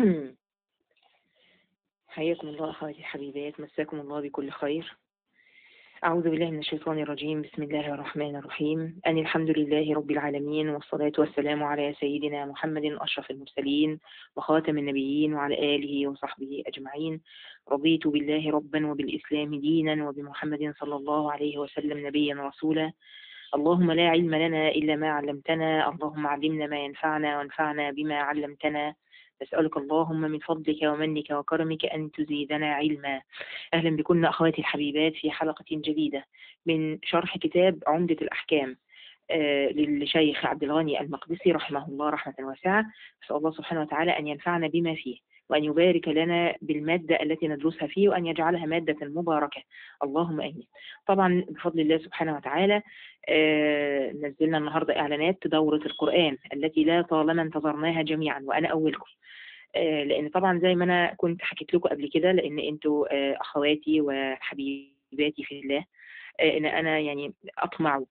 حياكم الله أخواتي الحبيبات مساكم الله بكل خير أعوذ بالله من الشيطان الرجيم بسم الله الرحمن الرحيم أن الحمد لله رب العالمين والصلاة والسلام على سيدنا محمد أشرف المرسلين وخاتم النبيين وعلى آله وصحبه أجمعين رضيت بالله ربا وبالإسلام دينا وبمحمد صلى الله عليه وسلم نبيا رسولا اللهم لا علم لنا إلا ما علمتنا اللهم علمنا ما ينفعنا وانفعنا بما علمتنا نسألك اللهم من فضلك ومنك وكرمك أن تزيدنا علما أهلا بكم أخواتي الحبيبات في حلقة جديدة من شرح كتاب عمدة الأحكام آه، للشيخ عبد الغني المقدسي رحمه الله رحمة واسعة نسأل الله سبحانه وتعالى أن ينفعنا بما فيه وأن يبارك لنا بالمادة التي ندرسها فيه وأن يجعلها مادة مباركة اللهم آمين طبعا بفضل الله سبحانه وتعالى آه، نزلنا النهاردة إعلانات دورة القرآن التي لا طالما انتظرناها جميعا وأنا أولكم آه، لأن طبعا زي ما أنا كنت حكيت لكم قبل كده لأن أنتوا آه، أخواتي وحبيباتي في الله آه، إن أنا يعني أطمع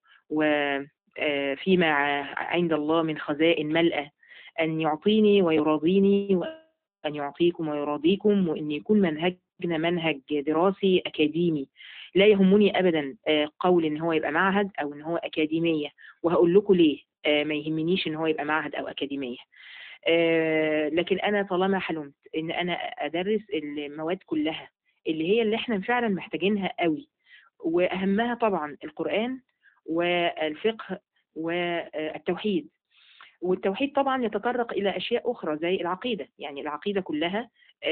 وفيما عند الله من خزائن ملأة أن يعطيني ويراضيني وأن يعطيكم ويراضيكم وأن يكون منهجنا منهج دراسي أكاديمي لا يهمني أبدا آه، قول إن هو يبقى معهد أو إن هو أكاديمية وهقول لكم ليه آه، ما يهمنيش إن هو يبقى معهد أو أكاديمية آه، لكن أنا طالما حلمت إن أنا أدرس المواد كلها اللي هي اللي إحنا فعلا محتاجينها قوي وأهمها طبعا القرآن والفقه والتوحيد والتوحيد طبعا يتطرق إلى أشياء أخرى زي العقيدة يعني العقيدة كلها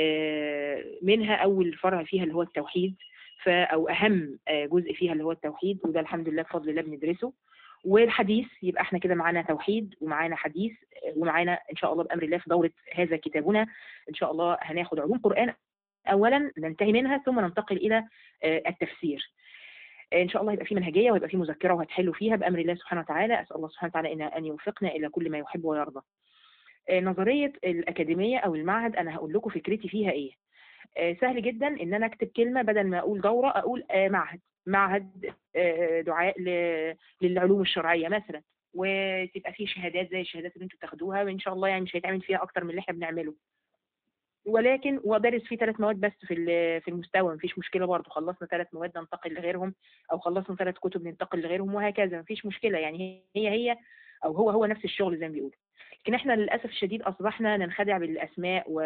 آه، منها أول فرع فيها اللي هو التوحيد ف- أو أهم آه، جزء فيها اللي هو التوحيد وده الحمد لله بفضل الله بندرسه والحديث يبقى احنا كده معانا توحيد ومعانا حديث آه، ومعانا ان شاء الله بامر الله في دوره هذا كتابنا ان شاء الله هناخد علوم قران اولا ننتهي منها ثم ننتقل الى آه، التفسير ان شاء الله يبقى في منهجيه ويبقى في مذكره وهتحلوا فيها بامر الله سبحانه وتعالى اسال الله سبحانه وتعالى ان ان يوفقنا الى كل ما يحب ويرضى آه، نظريه الاكاديميه او المعهد انا هقول لكم فكرتي فيها ايه آه، سهل جدا ان انا اكتب كلمه بدل ما اقول دوره اقول آه، معهد معهد آه، دعاء ل- للعلوم الشرعيه مثلا وتبقى فيه شهادات زي الشهادات اللي انتوا بتاخدوها وان شاء الله يعني مش هيتعمل فيها اكتر من اللي احنا بنعمله ولكن ودرس فيه ثلاث مواد بس في ال- في المستوى مفيش مشكله برضه خلصنا ثلاث مواد ننتقل لغيرهم او خلصنا ثلاث كتب ننتقل لغيرهم وهكذا مفيش مشكله يعني هي هي او هو هو نفس الشغل زي ما بيقولوا لكن احنا للاسف الشديد اصبحنا ننخدع بالاسماء و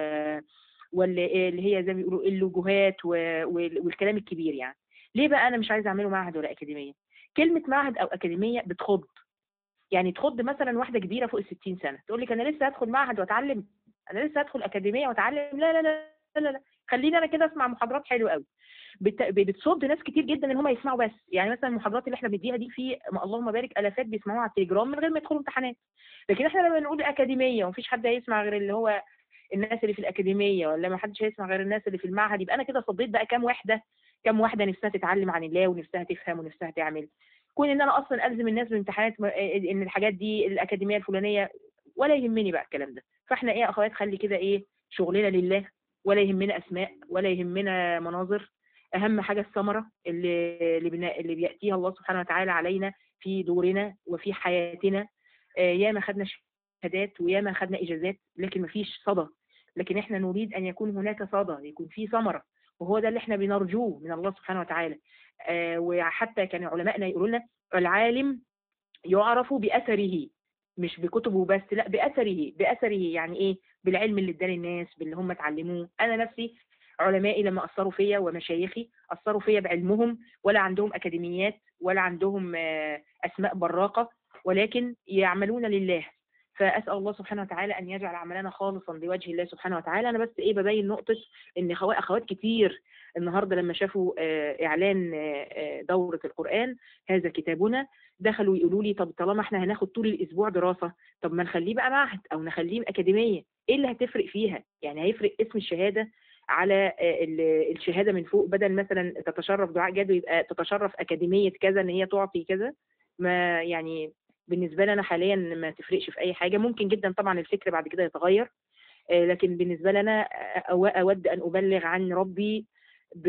واللي اللي هي زي ما بيقولوا اللوجوهات و- وال- والكلام الكبير يعني ليه بقى انا مش عايزه اعمله معهد ولا اكاديميه كلمه معهد او اكاديميه بتخض يعني تخض مثلا واحده كبيره فوق ال 60 سنه تقول لك انا لسه هدخل معهد واتعلم انا لسه هدخل اكاديميه واتعلم لا لا لا لا لا خليني انا كده اسمع محاضرات حلوه قوي بت- بتصد ناس كتير جدا ان هم يسمعوا بس يعني مثلا المحاضرات اللي احنا بنديها دي في ما اللهم بارك الافات بيسمعوها على التليجرام من غير ما يدخلوا امتحانات لكن احنا لما نقول اكاديميه ومفيش حد هيسمع غير اللي هو الناس اللي في الاكاديميه ولا ما حدش هيسمع غير الناس اللي في المعهد يبقى انا كده صديت بقى كام واحده كام واحده نفسها تتعلم عن الله ونفسها تفهم ونفسها تعمل كون ان انا اصلا الزم الناس بامتحانات م- ان الحاجات دي الاكاديميه الفلانيه ولا يهمني بقى الكلام ده فاحنا ايه يا اخوات خلي كده ايه شغلنا لله ولا يهمنا اسماء ولا يهمنا مناظر اهم حاجه الثمره اللي اللي, بنا اللي بياتيها الله سبحانه وتعالى علينا في دورنا وفي حياتنا آه، ياما خدنا شهادات وياما خدنا اجازات لكن مفيش صدى لكن احنا نريد ان يكون هناك صدى يكون في ثمره وهو ده اللي احنا بنرجوه من الله سبحانه وتعالى آه، وحتى كان علمائنا يقولوا لنا العالم يعرف باثره مش بكتبه بس لا باثره باثره يعني ايه بالعلم اللي اداه للناس باللي هم اتعلموه انا نفسي علمائي لما اثروا فيا ومشايخي اثروا فيا بعلمهم ولا عندهم اكاديميات ولا عندهم آه، اسماء براقه ولكن يعملون لله فاسال الله سبحانه وتعالى ان يجعل عملنا خالصا لوجه الله سبحانه وتعالى انا بس ايه ببين نقطه ان خوا- اخوات كتير النهارده لما شافوا آه، اعلان آه، آه، دوره القران هذا كتابنا دخلوا يقولوا لي طب طالما احنا هناخد طول الاسبوع دراسه طب ما نخليه بقى معهد او نخليه اكاديميه ايه اللي هتفرق فيها يعني هيفرق اسم الشهاده على آه، ال- الشهاده من فوق بدل مثلا تتشرف دعاء جدو يبقى تتشرف اكاديميه كذا ان هي تعطي كذا ما يعني بالنسبه لي انا حاليا ما تفرقش في اي حاجه ممكن جدا طبعا الفكر بعد كده يتغير آه، لكن بالنسبه لي انا أو- اود ان ابلغ عن ربي ب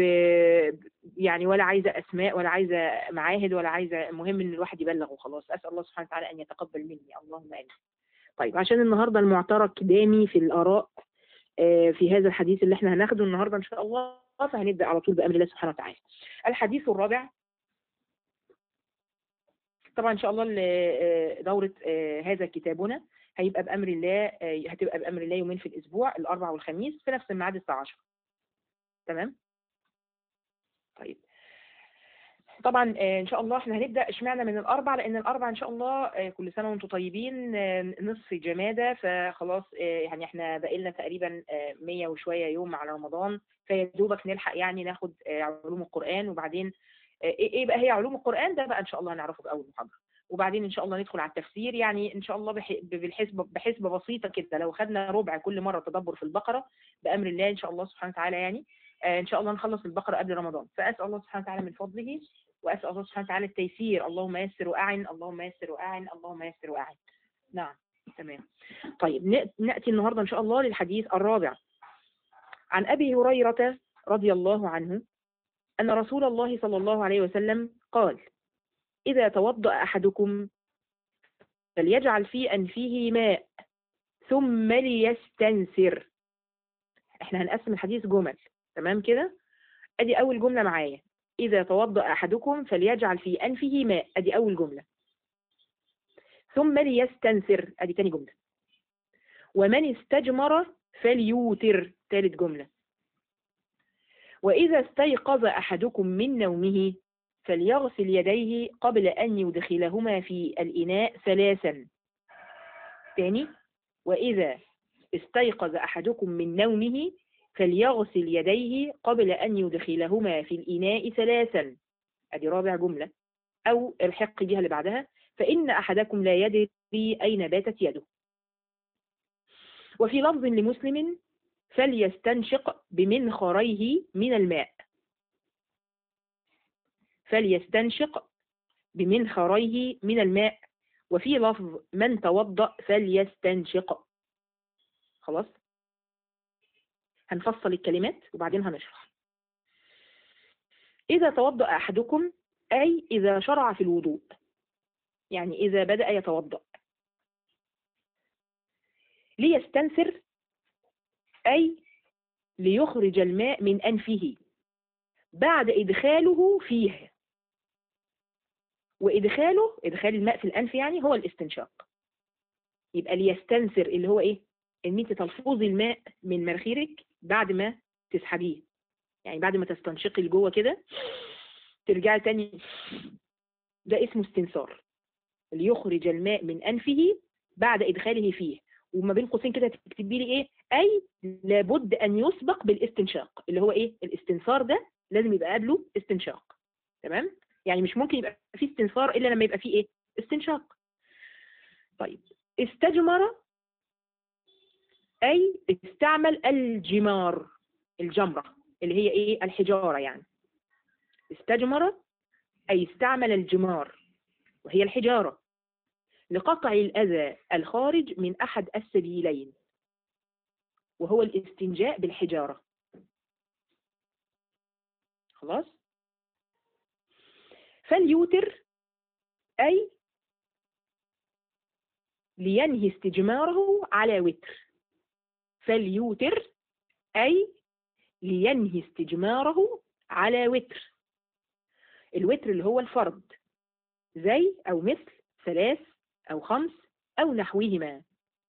يعني ولا عايزه اسماء ولا عايزه معاهد ولا عايزه المهم ان الواحد يبلغ وخلاص اسال الله سبحانه وتعالى ان يتقبل مني اللهم امين طيب عشان النهارده المعترك دامي في الاراء آه، في هذا الحديث اللي احنا هناخده النهاردة إن شاء الله فهنبدأ على طول بأمر الله سبحانه وتعالى الحديث الرابع طبعا إن شاء الله ال- آه، دورة آه، هذا كتابنا هيبقى بأمر الله آه، هتبقى بأمر الله يومين في الأسبوع الأربع والخميس في نفس الميعاد الساعة 10 تمام طيب طبعا آه، ان شاء الله احنا هنبدا اشمعنى من الاربع لان الاربع ان شاء الله آه، كل سنه وانتم طيبين آه، نصف جماده فخلاص آه، يعني احنا باقي لنا تقريبا آه، 100 وشويه يوم على رمضان فيا دوبك نلحق يعني ناخد آه، علوم القران وبعدين آه، ايه إيه بقى هي علوم القران ده بقى ان شاء الله هنعرفه في اول محاضره وبعدين ان شاء الله ندخل على التفسير يعني ان شاء الله بح- بالحسبه بحسبه بسيطه كده لو خدنا ربع كل مره تدبر في البقره بامر الله ان شاء الله سبحانه وتعالى يعني آه، ان شاء الله نخلص البقره قبل رمضان فاسال الله سبحانه وتعالى من فضله واسال الله سبحانه وتعالى التيسير اللهم يسر واعن اللهم يسر واعن اللهم يسر واعن نعم تمام طيب نأ- ناتي النهارده ان شاء الله للحديث الرابع عن ابي هريره رضي الله عنه ان رسول الله صلى الله عليه وسلم قال اذا توضا احدكم فليجعل في انفه ماء ثم ليستنثر احنا هنقسم الحديث جمل تمام كده ادي اول جمله معايا اذا توضا احدكم فليجعل في انفه ماء ادي اول جمله ثم ليستنثر ادي تاني جمله ومن استجمر فليوتر ثالث جمله واذا استيقظ احدكم من نومه فليغسل يديه قبل ان يدخلهما في الاناء ثلاثا تاني واذا استيقظ احدكم من نومه فليغسل يديه قبل أن يدخلهما في الإناء ثلاثا أدي رابع جملة أو الحق بها اللي بعدها فإن أحدكم لا يدري أين باتت يده وفي لفظ لمسلم فليستنشق بمنخريه من الماء فليستنشق بمنخريه من الماء وفي لفظ من توضأ فليستنشق خلاص هنفصل الكلمات وبعدين هنشرح إذا توضأ أحدكم أي إذا شرع في الوضوء يعني إذا بدأ يتوضأ ليستنثر أي ليخرج الماء من أنفه بعد إدخاله فيه وإدخاله إدخال الماء في الأنف يعني هو الاستنشاق يبقى ليستنثر اللي هو إيه إن أنت تلفظي الماء من مناخيرك بعد ما تسحبيه يعني بعد ما تستنشقي لجوه كده ترجعي تاني ده اسمه استنثار ليخرج الماء من أنفه بعد إدخاله فيه وما بين قوسين كده تكتبي لي إيه أي لابد أن يسبق بالاستنشاق اللي هو إيه الاستنثار ده لازم يبقى قبله استنشاق تمام يعني مش ممكن يبقى فيه استنثار إلا لما يبقى فيه إيه استنشاق طيب استجمر أي استعمل الجمار الجمرة اللي هي إيه الحجارة يعني استجمر أي استعمل الجمار وهي الحجارة لقطع الأذى الخارج من أحد السبيلين وهو الاستنجاء بالحجارة خلاص فليوتر أي لينهي استجماره على وتر فليوتر أي لينهي استجماره على وتر الوتر اللي هو الفرد زي أو مثل ثلاث أو خمس أو نحوهما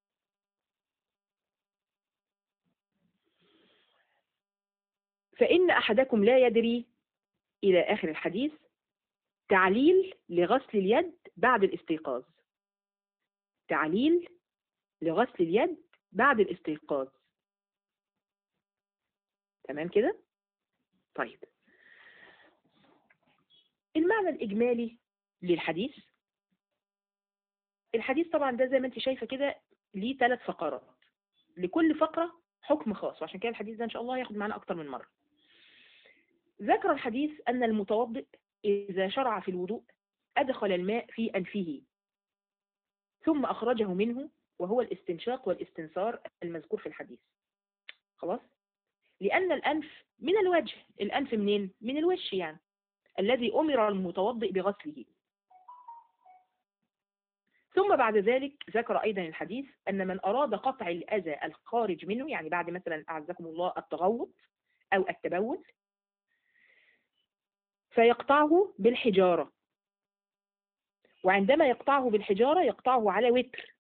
فإن أحدكم لا يدري إلى آخر الحديث تعليل لغسل اليد بعد الاستيقاظ تعليل لغسل اليد بعد الاستيقاظ تمام كده طيب المعنى الإجمالي للحديث الحديث طبعا ده زي ما انت شايفة كده ليه ثلاث فقرات لكل فقرة حكم خاص وعشان كده الحديث ده إن شاء الله هياخد معانا أكتر من مرة ذكر الحديث أن المتوضئ إذا شرع في الوضوء أدخل الماء في أنفه ثم أخرجه منه وهو الاستنشاق والاستنثار المذكور في الحديث خلاص لأن الأنف من الوجه الأنف منين؟ من الوش يعني الذي أمر المتوضئ بغسله ثم بعد ذلك ذكر أيضا الحديث أن من أراد قطع الأذى الخارج منه يعني بعد مثلا أعزكم الله التغوط أو التبول فيقطعه بالحجارة وعندما يقطعه بالحجارة يقطعه على وتر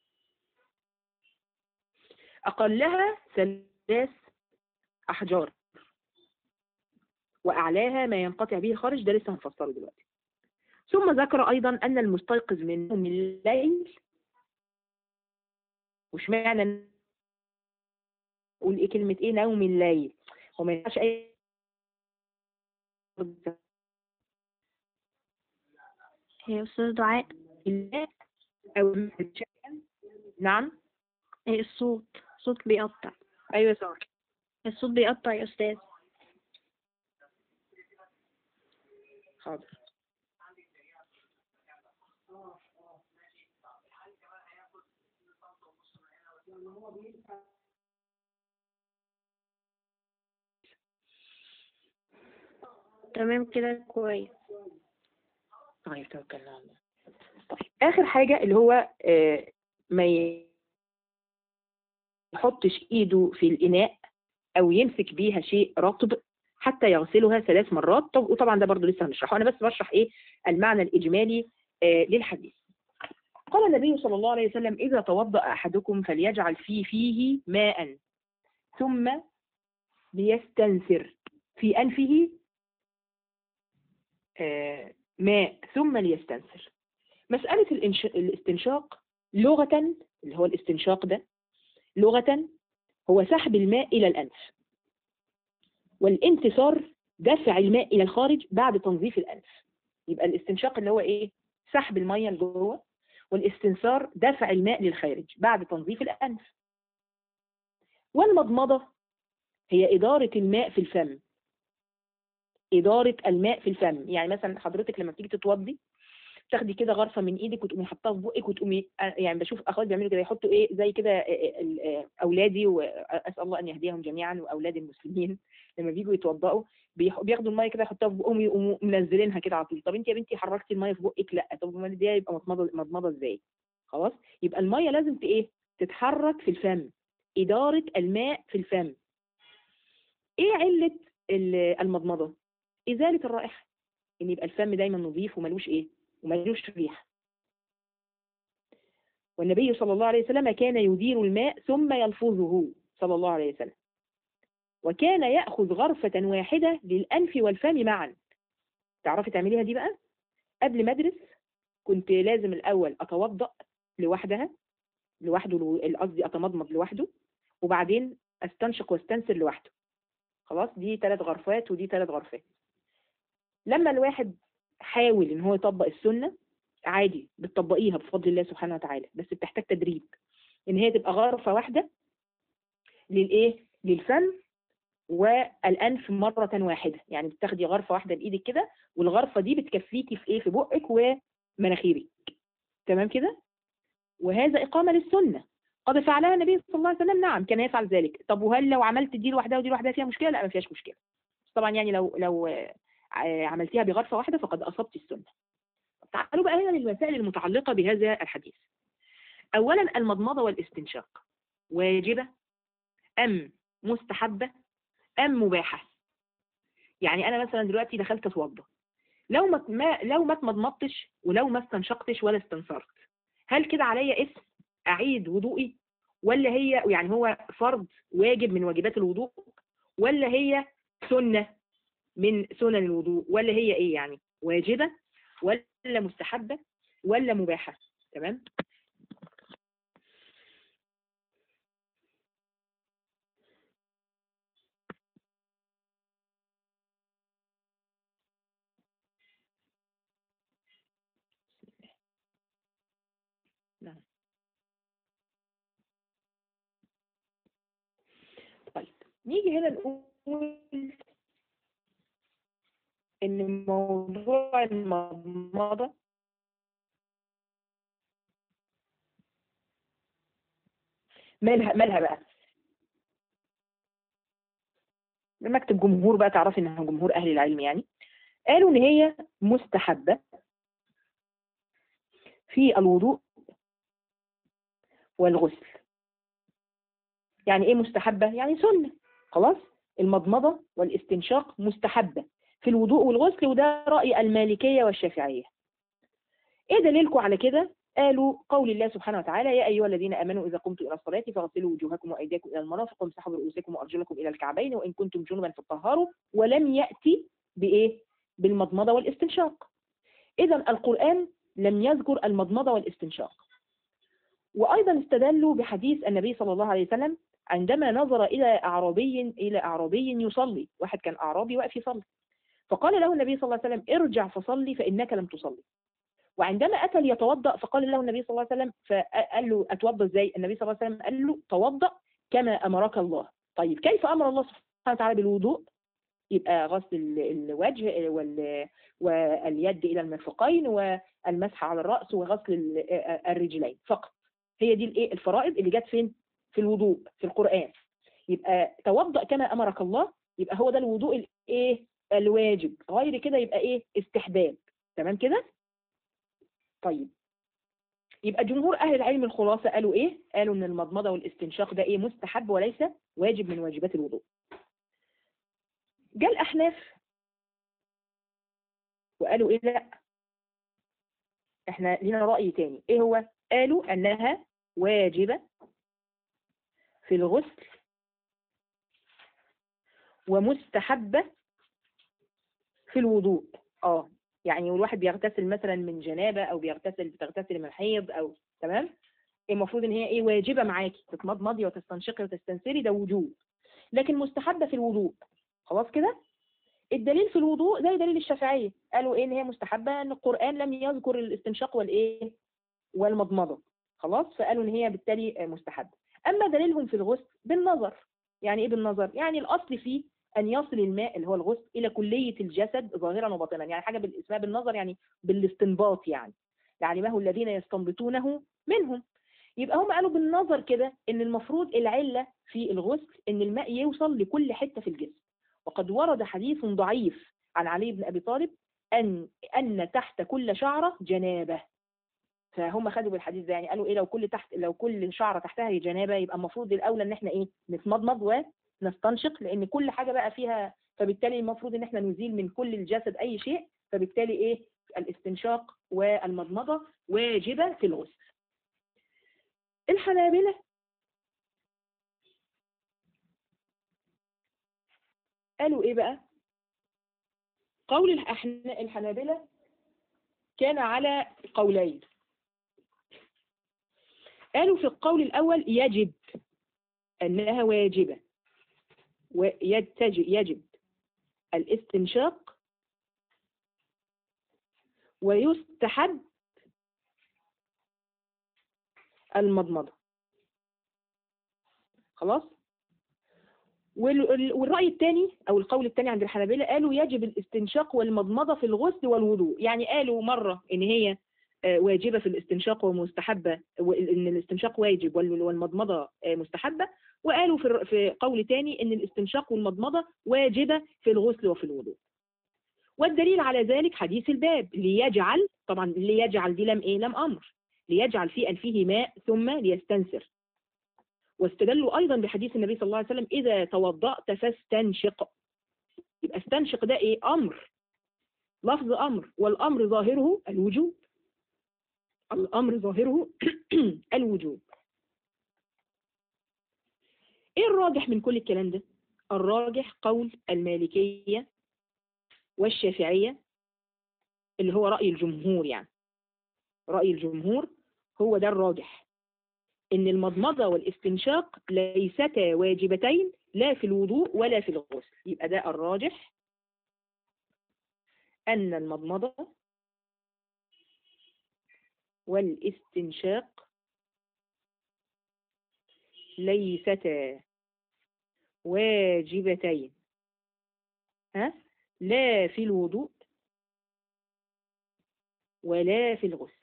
أقلها ثلاث أحجار وأعلاها ما ينقطع به الخارج ده لسه هنفسره دلوقتي ثم ذكر أيضا أن المستيقظ من نوم الليل وش معنى نقول إيه كلمة إيه نوم الليل هو ما ينفعش أي هي أستاذ دعاء أو نعم هي الصوت صوت بيقطع أيوة صح الصوت بيقطع يا أستاذ حاضر تمام كده كويس طيب توكلنا على الله طيب آخر حاجة اللي هو آه ما يحطش إيده في الإناء أو يمسك بيها شيء رطب حتى يغسلها ثلاث مرات طب وطبعا ده برضو لسه هنشرحه أنا بس بشرح إيه المعنى الإجمالي آه للحديث قال النبي صلى الله عليه وسلم إذا توضأ أحدكم فليجعل في فيه ماء ثم ليستنثر في أنفه آه ماء ثم ليستنثر مسألة الإنش... الاستنشاق لغة اللي هو الاستنشاق ده لغة هو سحب الماء إلى الأنف والانتصار دفع الماء إلى الخارج بعد تنظيف الأنف يبقى الاستنشاق اللي هو إيه سحب المية لجوه والاستنثار دفع الماء للخارج بعد تنظيف الأنف والمضمضة هي إدارة الماء في الفم إدارة الماء في الفم يعني مثلا حضرتك لما بتيجي تتوضي تاخدي كده غرفه من ايدك وتقومي حاطاها في بقك وتقومي يعني بشوف اخواتي بيعملوا كده يحطوا ايه زي كده اولادي واسال الله ان يهديهم جميعا واولاد المسلمين لما بيجوا يتوضأوا بياخدوا الميه كده يحطوها في بقهم ويقوموا منزلينها كده على طول طب انت يا بنتي حركتي الميه في بقك لا طب امال دي يبقى مضمضه مضمضه ازاي خلاص يبقى الميه لازم ايه تتحرك في الفم اداره الماء في الفم ايه عله المضمضه ازاله الرائحه ان يبقى الفم دايما نظيف وملوش ايه وملوش ريحه والنبي صلى الله عليه وسلم كان يدير الماء ثم يلفظه صلى الله عليه وسلم وكان يأخذ غرفة واحدة للأنف والفم معا تعرفي تعمليها دي بقى قبل ما ادرس كنت لازم الأول أتوضأ لوحدها لوحده قصدي أتمضمض لوحده وبعدين أستنشق واستنثر لوحده خلاص دي ثلاث غرفات ودي ثلاث غرفات لما الواحد حاول ان هو يطبق السنة عادي بتطبقيها بفضل الله سبحانه وتعالى بس بتحتاج تدريب ان هي تبقى غرفة واحدة للايه للفم والانف مرة واحدة يعني بتاخدي غرفة واحدة بايدك كده والغرفة دي بتكفيكي في ايه في بقك ومناخيرك تمام كده وهذا اقامة للسنة قد فعلها النبي صلى الله عليه وسلم نعم كان يفعل ذلك طب وهل لو عملت دي لوحدها ودي لوحدها فيها مشكلة لا ما فيهاش مشكلة طبعا يعني لو لو عملتيها بغرفة واحدة فقد أصبت السنة تعالوا بقى هنا للمسائل المتعلقة بهذا الحديث أولا المضمضة والاستنشاق واجبة أم مستحبة أم مباحة يعني أنا مثلا دلوقتي دخلت أتوضى لو ما ما لو ما اتمضمضتش ولو ما استنشقتش ولا استنثرت هل كده عليا اسم أعيد وضوئي ولا هي يعني هو فرض واجب من واجبات الوضوء ولا هي سنة من سنن الوضوء ولا هي ايه يعني واجبة ولا مستحبة ولا مباحة تمام نعم طيب نيجي هنا نقول ان موضوع المضمضة مالها مالها بقى مكتب جمهور بقى تعرفي انها جمهور اهل العلم يعني قالوا ان هي مستحبة في الوضوء والغسل يعني ايه مستحبة يعني سنة خلاص المضمضة والاستنشاق مستحبة في الوضوء والغسل وده رأي المالكية والشافعية ايه دليلكم على كده قالوا قول الله سبحانه وتعالى يا أيها الذين آمنوا إذا قمتم إلى الصلاة فاغسلوا وجوهكم وأيديكم إلى المرافق وامسحوا برؤوسكم وأرجلكم إلى الكعبين وإن كنتم جنبا فطهروا ولم يأتي بإيه بالمضمضة والاستنشاق إذا القرآن لم يذكر المضمضة والاستنشاق وأيضا استدلوا بحديث النبي صلى الله عليه وسلم عندما نظر إلى أعرابي إلى أعرابي يصلي واحد كان أعرابي واقف يصلي فقال له النبي صلى الله عليه وسلم ارجع فصلي فإنك لم تصلي وعندما أتى ليتوضأ فقال له النبي صلى الله عليه وسلم فقال له أتوضأ إزاي النبي صلى الله عليه وسلم قال له توضأ كما أمرك الله طيب كيف أمر الله سبحانه وتعالى بالوضوء يبقى غسل الوجه وال... واليد إلى المرفقين والمسح على الرأس وغسل الرجلين فقط هي دي الايه الفرائض اللي جت فين في الوضوء في القرآن يبقى توضأ كما أمرك الله يبقى هو ده الوضوء الايه الواجب غير كده يبقى ايه استحباب تمام كده طيب يبقى جمهور أهل العلم الخلاصة قالوا إيه؟ قالوا إن المضمضة والاستنشاق ده إيه مستحب وليس واجب من واجبات الوضوء. جاء الأحناف وقالوا إيه لا إحنا لنا رأي تاني إيه هو؟ قالوا أنها واجبة في الغسل ومستحبة في الوضوء اه يعني والواحد بيغتسل مثلا من جنابة او بيغتسل بتغتسل من حيض او تمام المفروض ان هي ايه واجبة معاكي تتمضمضي وتستنشقي وتستنثري ده وجوب لكن مستحبة في الوضوء خلاص كده الدليل في الوضوء زي دليل الشافعية قالوا ايه ان هي مستحبة ان القرآن لم يذكر الاستنشاق والايه والمضمضة خلاص فقالوا ان هي بالتالي مستحبة اما دليلهم في الغسل بالنظر يعني ايه بالنظر يعني الاصل فيه أن يصل الماء اللي هو الغسل إلى كلية الجسد ظاهرا وباطنا يعني حاجة بالاسمها بالنظر يعني بالاستنباط يعني لعلمه الذين يستنبطونه منهم يبقى هم قالوا بالنظر كده ان المفروض العلة في الغسل ان الماء يوصل لكل حتة في الجسم وقد ورد حديث ضعيف عن علي بن أبي طالب أن أن تحت كل شعرة جنابة فهم خدوا بالحديث ده يعني قالوا ايه لو كل تحت لو كل شعرة تحتها هي جنابة يبقى المفروض الأولى ان احنا ايه نتمضمض ونستنشق لأن كل حاجة بقى فيها فبالتالي المفروض ان احنا نزيل من كل الجسد أي شيء فبالتالي ايه الاستنشاق والمضمضة واجبة في الغسل الحنابلة قالوا ايه بقى قول الحنابلة كان على قولين قالوا في القول الأول يجب أنها واجبة ويجب الاستنشاق ويستحب المضمضة خلاص والرأي الثاني أو القول الثاني عند الحنابلة قالوا يجب الاستنشاق والمضمضة في الغسل والوضوء يعني قالوا مرة إن هي واجبة في الاستنشاق ومستحبة إن الاستنشاق واجب والمضمضة مستحبة وقالوا في في قول تاني إن الاستنشاق والمضمضة واجبة في الغسل وفي الوضوء والدليل على ذلك حديث الباب ليجعل طبعا ليجعل دي لم إيه لم أمر ليجعل في أنفه ماء ثم ليستنثر واستدلوا أيضا بحديث النبي صلى الله عليه وسلم إذا توضأت فاستنشق يبقى استنشق ده إيه أمر لفظ أمر والأمر ظاهره الوجوب الأمر ظاهره الوجوب ايه الراجح من كل الكلام ده الراجح قول المالكية والشافعية اللي هو رأي الجمهور يعني رأي الجمهور هو ده الراجح ان المضمضة والاستنشاق ليستا واجبتين لا في الوضوء ولا في الغسل يبقى ده الراجح ان المضمضة والاستنشاق ليستا واجبتين ها لا في الوضوء ولا في الغسل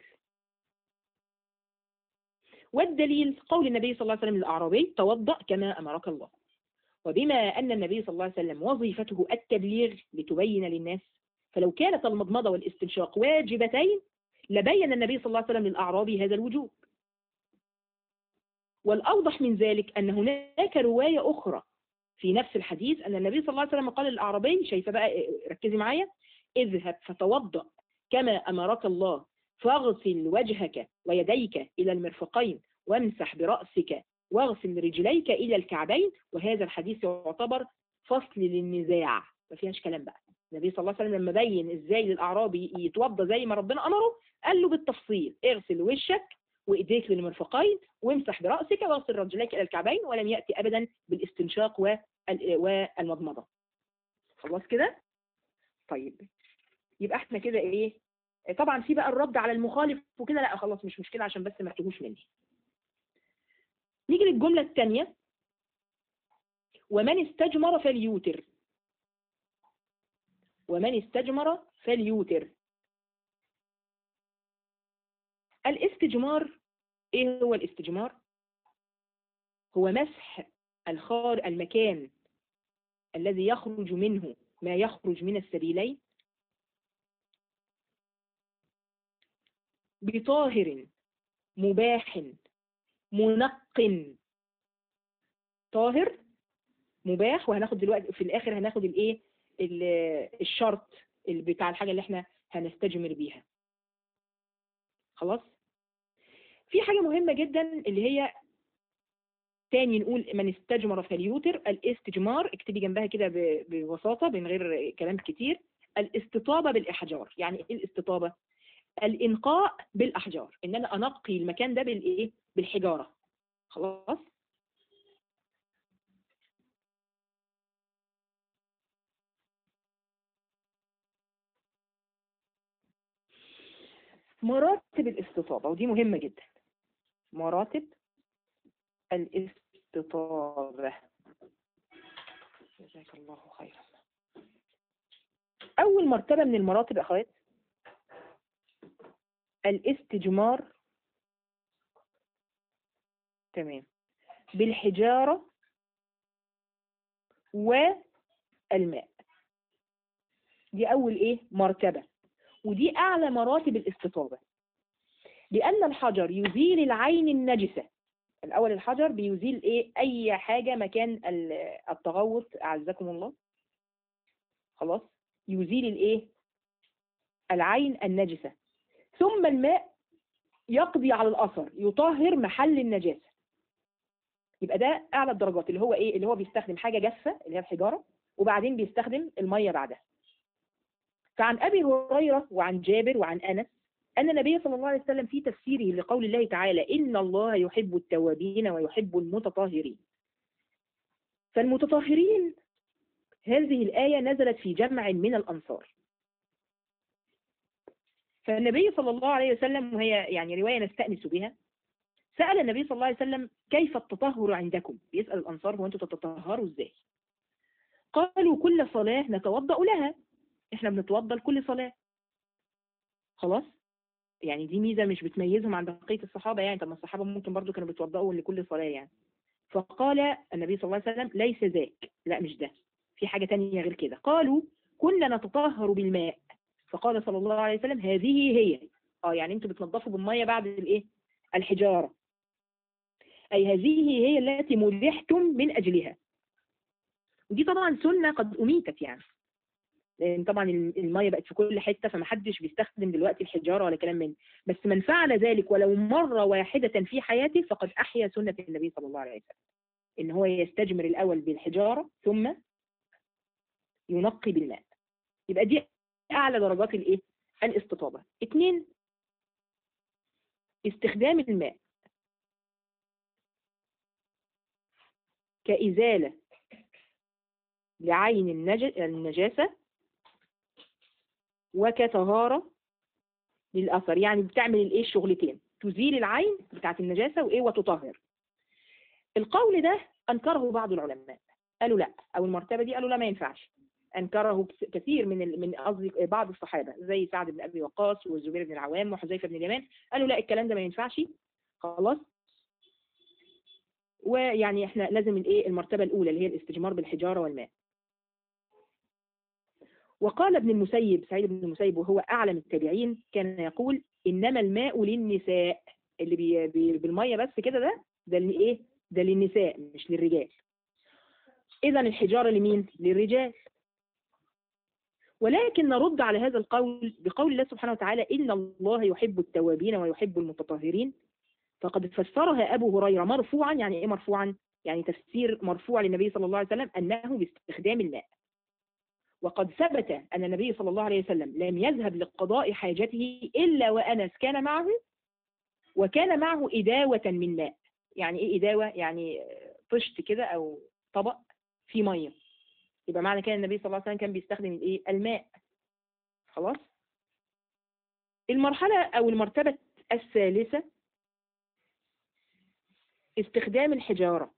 والدليل قول النبي صلى الله عليه وسلم للأعرابي توضأ كما أمرك الله وبما أن النبي صلى الله عليه وسلم وظيفته التبليغ لتبين للناس فلو كانت المضمضة والاستنشاق واجبتين لبين النبي صلى الله عليه وسلم للأعرابي هذا الوجوب والأوضح من ذلك أن هناك رواية أخرى في نفس الحديث أن النبي صلى الله عليه وسلم قال للأعرابي شايفة بقى ركزي معايا اذهب فتوضأ كما أمرك الله فاغسل وجهك ويديك إلى المرفقين وامسح برأسك واغسل رجليك إلى الكعبين وهذا الحديث يعتبر فصل للنزاع ما فيهاش كلام بقى النبي صلى الله عليه وسلم لما بين ازاي للأعرابي يتوضى زي ما ربنا أمره قال له بالتفصيل اغسل وشك وإيديك للمرفقين وامسح برأسك واغسل رجليك إلى الكعبين ولم يأتي أبدا بالاستنشاق والمضمضة خلاص كده طيب يبقى احنا كده ايه طبعا في بقى الرد على المخالف وكده لا خلاص مش مشكلة عشان بس ما تتوهوش مني نيجي للجملة الثانية ومن استجمر فليوتر ومن استجمر فليوتر الاستجمار ايه هو الاستجمار هو مسح الخار المكان الذي يخرج منه ما يخرج من السبيلين بطاهر مباح منق طاهر مباح وهناخد دلوقتي في الاخر هناخد الايه الشرط بتاع الحاجه اللي احنا هنستجمر بيها خلاص في حاجه مهمه جدا اللي هي تاني نقول من استجمر فليوتر الاستجمار اكتبي جنبها كده ببساطه من غير كلام كتير الاستطابه بالاحجار يعني ايه الاستطابه الانقاء بالاحجار ان انا انقي المكان ده بالايه بالحجاره خلاص مراتب الاستطابة ودي مهمة جدا مراتب الاستطابة جزاك الله خيرا أول مرتبة من المراتب يا أخوات الاستجمار تمام بالحجارة والماء دي أول إيه مرتبة ودي أعلى مراتب الاستطابة لأن الحجر يزيل العين النجسة الأول الحجر بيزيل إيه أي حاجة مكان التغوط أعزكم الله خلاص يزيل الإيه العين النجسة ثم الماء يقضي على الأثر يطهر محل النجاسة يبقى ده أعلى الدرجات اللي هو إيه اللي هو بيستخدم حاجة جافة اللي هي الحجارة وبعدين بيستخدم المية بعدها فعن أبي هريرة وعن جابر وعن أنس أن النبي صلى الله عليه وسلم في تفسيره لقول الله تعالى إن الله يحب التوابين ويحب المتطهرين فالمتطهرين هذه الآية نزلت في جمع من الأنصار فالنبي صلى الله عليه وسلم وهي يعني رواية نستأنس بها سأل النبي صلى الله عليه وسلم كيف التطهر عندكم بيسأل الأنصار هو أنتم تتطهروا إزاي قالوا كل صلاة نتوضأ لها احنا بنتوضى لكل صلاة خلاص يعني دي ميزة مش بتميزهم عن بقية الصحابة يعني طب ما الصحابة ممكن برضو كانوا بيتوضأوا لكل صلاة يعني فقال النبي صلى الله عليه وسلم ليس ذاك لا مش ده في حاجة تانية غير كده قالوا كنا نتطهر بالماء فقال صلى الله عليه وسلم هذه هي اه يعني انتوا بتنظفوا بالمية بعد الايه الحجارة اي هذه هي التي ملحتم من اجلها ودي طبعا سنة قد اميتت يعني لان طبعا الميه بقت في كل حته فمحدش بيستخدم دلوقتي الحجاره ولا كلام من بس من فعل ذلك ولو مره واحده في حياته فقد احيا سنه النبي صلى الله عليه وسلم ان هو يستجمر الاول بالحجاره ثم ينقي بالماء يبقى دي اعلى درجات الايه الاستطابه اثنين استخدام الماء كإزالة لعين النجاسة وكطهارة للأثر يعني بتعمل الايه الشغلتين تزيل العين بتاعت النجاسة وايه وتطهر القول ده أنكره بعض العلماء قالوا لا أو المرتبة دي قالوا لا ما ينفعش أنكره كثير من من قصدي بعض الصحابة زي سعد بن أبي وقاص والزبير بن العوام وحذيفة بن اليمان قالوا لا الكلام ده ما ينفعش خلاص ويعني احنا لازم الايه المرتبة الأولى اللي هي الاستجمار بالحجارة والماء وقال ابن المسيب سعيد بن المسيب وهو أعلم التابعين كان يقول إنما الماء للنساء اللي بي بي بالمية بس كده ده ده لإيه؟ ده للنساء مش للرجال إذا الحجارة لمين؟ للرجال ولكن نرد على هذا القول بقول الله سبحانه وتعالى إن الله يحب التوابين ويحب المتطهرين فقد فسرها أبو هريرة مرفوعا يعني إيه مرفوعا؟ يعني تفسير مرفوع للنبي صلى الله عليه وسلم أنه باستخدام الماء وقد ثبت أن النبي صلى الله عليه وسلم لم يذهب لقضاء حاجته إلا وأنس كان معه وكان معه إداوة من ماء يعني إيه إداوة؟ يعني طشت كده أو طبق فيه مية يبقى معنى كده النبي صلى الله عليه وسلم كان بيستخدم الإيه؟ الماء خلاص المرحلة أو المرتبة الثالثة استخدام الحجارة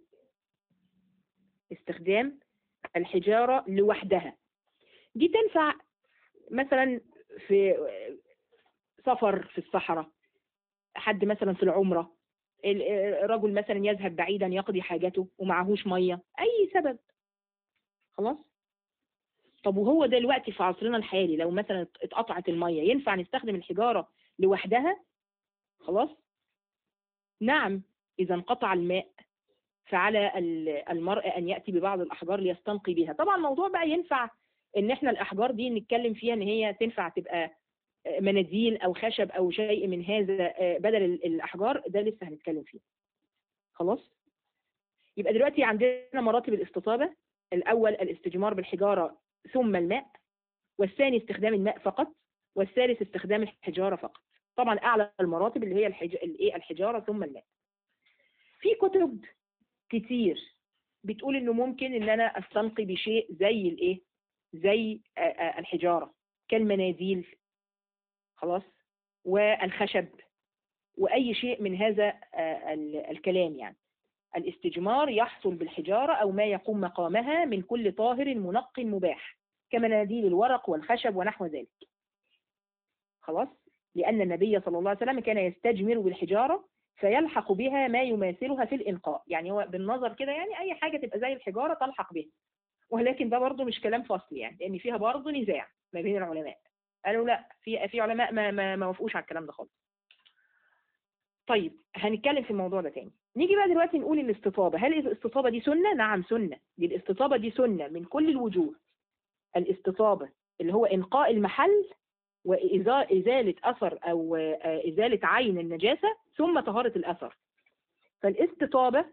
استخدام الحجارة لوحدها دي تنفع مثلا في سفر في الصحراء حد مثلا في العمرة الرجل مثلا يذهب بعيدا يقضي حاجته ومعهوش مية أي سبب خلاص طب وهو دلوقتي في عصرنا الحالي لو مثلا اتقطعت المية ينفع نستخدم الحجارة لوحدها خلاص نعم إذا انقطع الماء فعلى المرء أن يأتي ببعض الأحجار ليستنقي بها طبعا الموضوع بقى ينفع إن إحنا الأحجار دي نتكلم فيها إن هي تنفع تبقى مناديل أو خشب أو شيء من هذا بدل الأحجار ده لسه هنتكلم فيه خلاص يبقى دلوقتي عندنا مراتب الاستطابة الأول الاستجمار بالحجارة ثم الماء والثاني استخدام الماء فقط والثالث استخدام الحجارة فقط طبعا أعلى المراتب اللي هي الحج... الإيه الحجارة ثم الماء في كتب كتير بتقول انه ممكن ان انا استنقي بشيء زي الايه زي الحجارة كالمناديل خلاص والخشب واي شيء من هذا الكلام يعني الاستجمار يحصل بالحجارة او ما يقوم مقامها من كل طاهر منق مباح كمناديل الورق والخشب ونحو ذلك خلاص لأن النبي صلى الله عليه وسلم كان يستجمر بالحجارة فيلحق بها ما يماثلها في الإنقاء يعني هو بالنظر كده يعني أي حاجة تبقى زي الحجارة تلحق بها ولكن ده برضه مش كلام فصل يعني لأن فيها برضه نزاع ما بين العلماء قالوا لا في في علماء ما ما, ما وافقوش على الكلام ده خالص طيب هنتكلم في الموضوع ده تاني نيجي بقى دلوقتي نقول الاستطابة هل الاستطابة دي سنة؟ نعم سنة دي الاستطابة دي سنة من كل الوجوه الاستطابة اللي هو إنقاء المحل وإزالة أثر أو إزالة عين النجاسة ثم طهارة الأثر فالاستطابة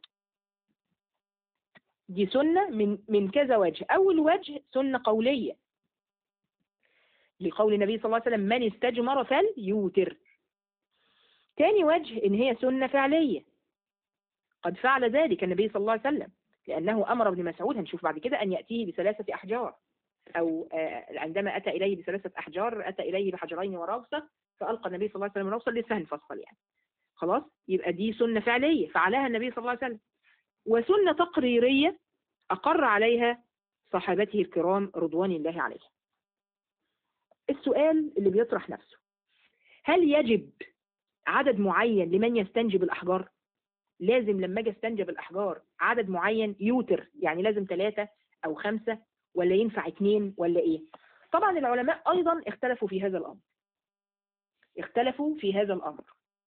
دي سنة من من كذا وجه أول وجه سنة قولية لقول النبي صلى الله عليه وسلم من استجمر فليوتر تاني وجه إن هي سنة فعلية قد فعل ذلك النبي صلى الله عليه وسلم لأنه أمر ابن مسعود هنشوف بعد كده أن يأتيه بثلاثة أحجار أو عندما أتى إليه بثلاثة أحجار أتى إليه بحجرين وروثة فألقى النبي صلى الله عليه وسلم روثة لسه هنفصل يعني خلاص يبقى دي سنة فعلية فعلها النبي صلى الله عليه وسلم وسنة تقريرية أقر عليها صحابته الكرام رضوان الله عليهم السؤال اللي بيطرح نفسه هل يجب عدد معين لمن يستنجب الأحجار لازم لما اجي استنجب الأحجار عدد معين يوتر يعني لازم ثلاثة أو خمسة ولا ينفع اثنين ولا ايه طبعا العلماء ايضا اختلفوا في هذا الامر اختلفوا في هذا الامر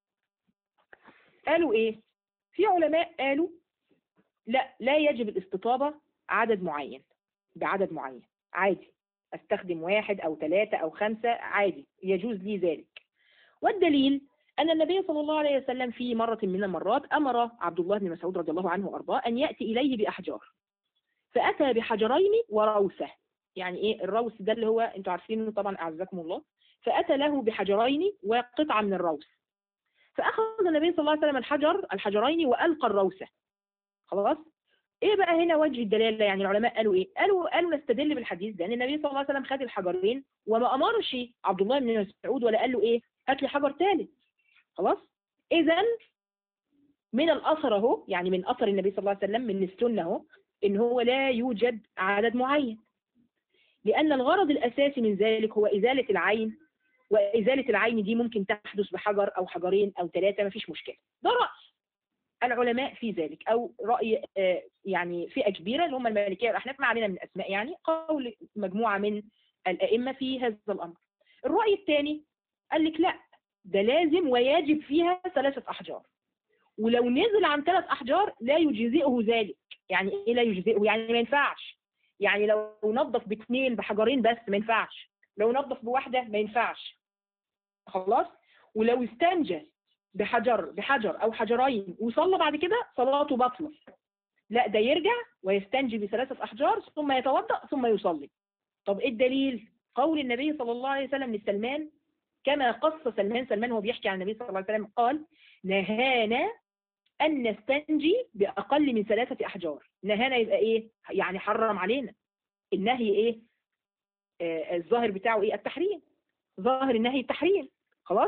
قالوا ايه في علماء قالوا لا لا يجب الاستطابة عدد معين بعدد معين عادي استخدم واحد او ثلاثة او خمسة عادي يجوز لي ذلك والدليل أن النبي صلى الله عليه وسلم في مرة من المرات أمر عبد الله بن مسعود رضي الله عنه وأرضاه أن يأتي إليه بأحجار فأتى بحجرين وروثة يعني إيه الروث ده اللي هو أنتوا عارفينه طبعا أعزكم الله فأتى له بحجرين وقطعة من الروث فأخذ النبي صلى الله عليه وسلم الحجر الحجرين وألقى الروثة خلاص ايه بقى هنا وجه الدلاله يعني العلماء قالوا ايه قالوا قالوا نستدل بالحديث ده ان النبي صلى الله عليه وسلم خد الحجرين وما امرش عبد الله بن مسعود ولا قال له ايه هات لي حجر ثالث خلاص اذا من الاثر اهو يعني من اثر النبي صلى الله عليه وسلم من السنه اهو ان هو لا يوجد عدد معين لان الغرض الاساسي من ذلك هو ازاله العين وازاله العين دي ممكن تحدث بحجر او حجرين او ثلاثه مفيش مشكله ده راي العلماء في ذلك او راي يعني فئه كبيره اللي هم المالكيه والاحناف ما علينا من اسماء يعني قول مجموعه من الائمه في هذا الامر الراي الثاني قال لك لا ده لازم ويجب فيها ثلاثه احجار ولو نزل عن ثلاث احجار لا يجزئه ذلك يعني ايه لا يجزئه يعني ما ينفعش يعني لو نظف باثنين بحجرين بس ما ينفعش لو نظف بواحده ما ينفعش خلاص ولو استنجى بحجر بحجر او حجرين وصلى بعد كده صلاته باطله لا ده يرجع ويستنجي بثلاثه احجار ثم يتوضا ثم يصلي طب ايه الدليل قول النبي صلى الله عليه وسلم لسلمان كما قص سلمان سلمان هو بيحكي عن النبي صلى الله عليه وسلم قال نهانا أن نستنجي بأقل من ثلاثة أحجار نهانا يبقى إيه يعني حرم علينا النهي إيه آه الظاهر بتاعه إيه التحريم ظاهر النهي التحريم خلاص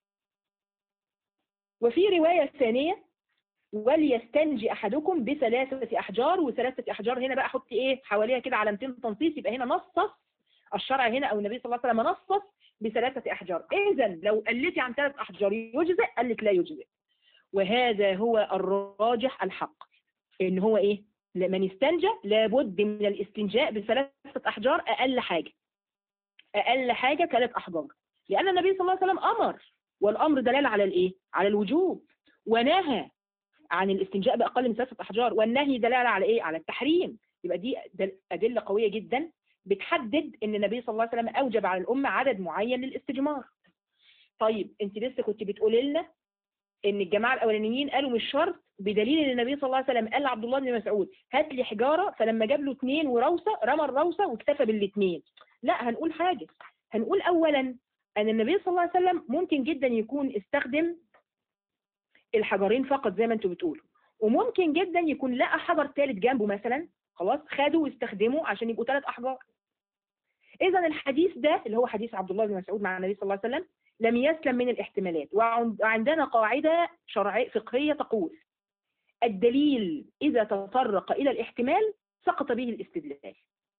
وفي رواية ثانية وليستنجي أحدكم بثلاثة أحجار وثلاثة أحجار هنا بقى حط إيه حواليها كده علامتين تنصيص يبقى هنا نصص الشرع هنا أو النبي صلى الله عليه وسلم نصص بثلاثة أحجار إذا لو قلتي عن ثلاث أحجار يجزئ قال لك لا يجزئ وهذا هو الراجح الحق إن هو إيه من استنجى لابد من الاستنجاء بثلاثة أحجار أقل حاجة أقل حاجة ثلاث أحجار لأن النبي صلى الله عليه وسلم أمر والأمر دلال على الإيه على الوجوب ونهى عن الاستنجاء بأقل من ثلاثة أحجار والنهي دلالة على إيه على التحريم يبقى دي أدلة قوية جدا بتحدد ان النبي صلى الله عليه وسلم اوجب على الامه عدد معين للاستجمار طيب انت لسه كنت بتقولي لنا ان الجماعه الاولانيين قالوا مش شرط بدليل ان النبي صلى الله عليه وسلم قال لعبد الله بن مسعود هات لي حجاره فلما جاب له اثنين وروسه رمى الروسه واكتفى بالاثنين لا هنقول حاجه هنقول اولا ان النبي صلى الله عليه وسلم ممكن جدا يكون استخدم الحجرين فقط زي ما انتم بتقولوا وممكن جدا يكون لقى حجر ثالث جنبه مثلا خلاص خدوا واستخدموا عشان يبقوا ثلاث احجار اذا الحديث ده اللي هو حديث عبد الله بن مسعود مع النبي صلى الله عليه وسلم لم يسلم من الاحتمالات وعندنا قاعده شرعيه فقهيه تقول الدليل اذا تطرق الى الاحتمال سقط به الاستدلال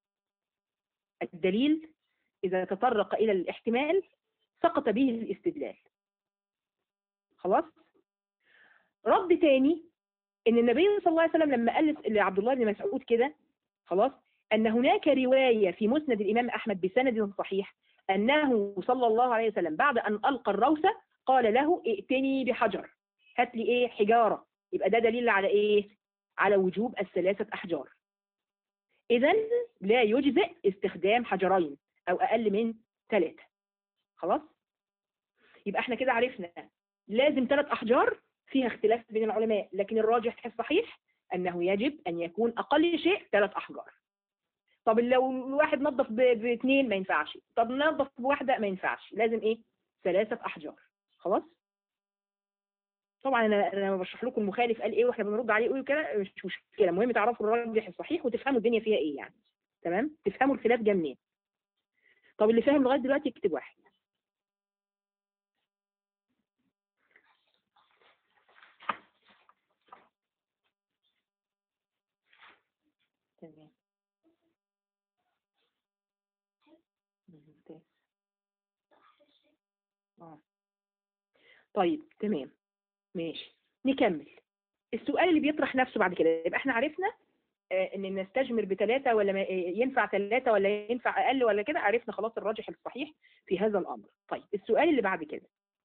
الدليل اذا تطرق الى الاحتمال سقط به الاستدلال خلاص رد تاني ان النبي صلى الله عليه وسلم لما قال لعبد الله بن مسعود كده خلاص ان هناك روايه في مسند الامام احمد بسند صحيح انه صلى الله عليه وسلم بعد ان القى الروثه قال له ائتني بحجر هات لي ايه حجاره يبقى ده دليل على ايه على وجوب الثلاثه احجار اذا لا يجزئ استخدام حجرين او اقل من ثلاثه خلاص يبقى احنا كده عرفنا لازم ثلاث احجار فيها اختلاف بين العلماء لكن الراجح الصحيح أنه يجب أن يكون أقل شيء ثلاث أحجار طب لو الواحد نظف باثنين ما ينفعش طب نظف بواحدة ما ينفعش لازم إيه ثلاثة أحجار خلاص طبعا انا انا بشرح لكم المخالف قال ايه واحنا بنرد عليه ايه وكده مش مشكله المهم تعرفوا الراجح الصحيح وتفهموا الدنيا فيها ايه يعني تمام تفهموا الخلاف جه منين طب اللي فاهم لغايه دلوقتي يكتب واحد تمام ممتاز اه طيب تمام ماشي نكمل السؤال اللي بيطرح نفسه بعد كده يبقى احنا عرفنا آه ان نستجمر بثلاثة ولا ما ينفع ثلاثة ولا ينفع اقل ولا كده عرفنا خلاص الراجح الصحيح في هذا الامر طيب السؤال اللي بعد كده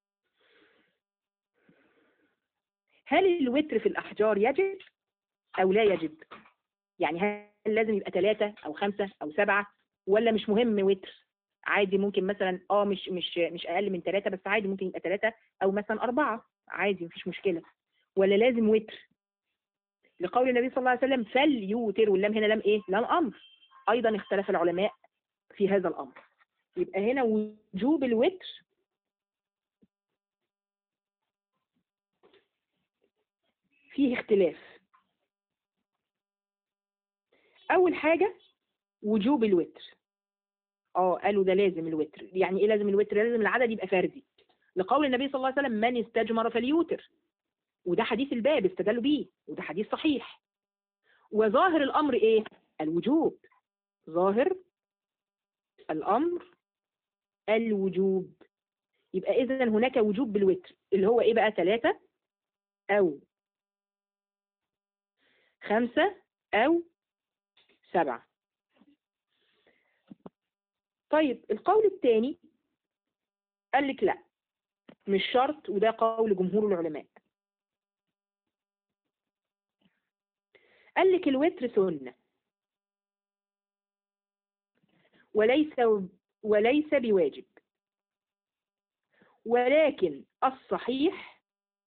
هل الوتر في الاحجار يجب او لا يجب يعني هل لازم يبقى ثلاثة أو خمسة أو سبعة ولا مش مهم وتر عادي ممكن مثلا اه مش مش مش أقل من ثلاثة بس عادي ممكن يبقى ثلاثة أو مثلا أربعة عادي مفيش مشكلة ولا لازم وتر لقول النبي صلى الله عليه وسلم فليوتر واللام هنا لام إيه؟ لام أمر أيضا اختلف العلماء في هذا الأمر يبقى هنا وجوب الوتر فيه اختلاف اول حاجة وجوب الوتر اه قالوا ده لازم الوتر يعني ايه لازم الوتر لازم العدد يبقى فردي لقول النبي صلى الله عليه وسلم من استجمر فليوتر وده حديث الباب استدلوا بيه وده حديث صحيح وظاهر الامر ايه الوجوب ظاهر الامر الوجوب يبقى اذا هناك وجوب بالوتر اللي هو ايه بقى ثلاثة او خمسة او سبعة طيب القول الثاني قال لك لا مش شرط وده قول جمهور العلماء قال لك الوتر سنة وليس وليس بواجب ولكن الصحيح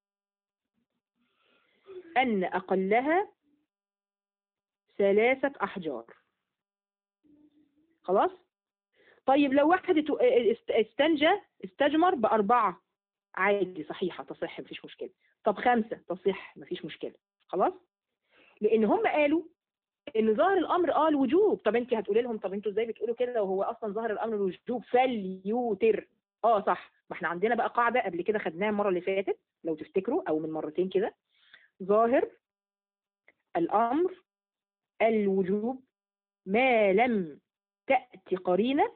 أن أقلها ثلاثة أحجار خلاص طيب لو واحد اتو- است- استنجى استجمر بأربعة عادي صحيحة تصح مفيش مشكلة طب خمسة تصح مفيش مشكلة خلاص لأن هم قالوا ان ظاهر الامر اه الوجوب طب انت هتقولي لهم طب انتوا ازاي بتقولوا كده وهو اصلا ظاهر الامر الوجوب فليوتر اه صح ما احنا عندنا بقى قاعده قبل كده خدناها المره اللي فاتت لو تفتكروا او من مرتين كده ظاهر الامر الوجوب ما لم تاتي قرينه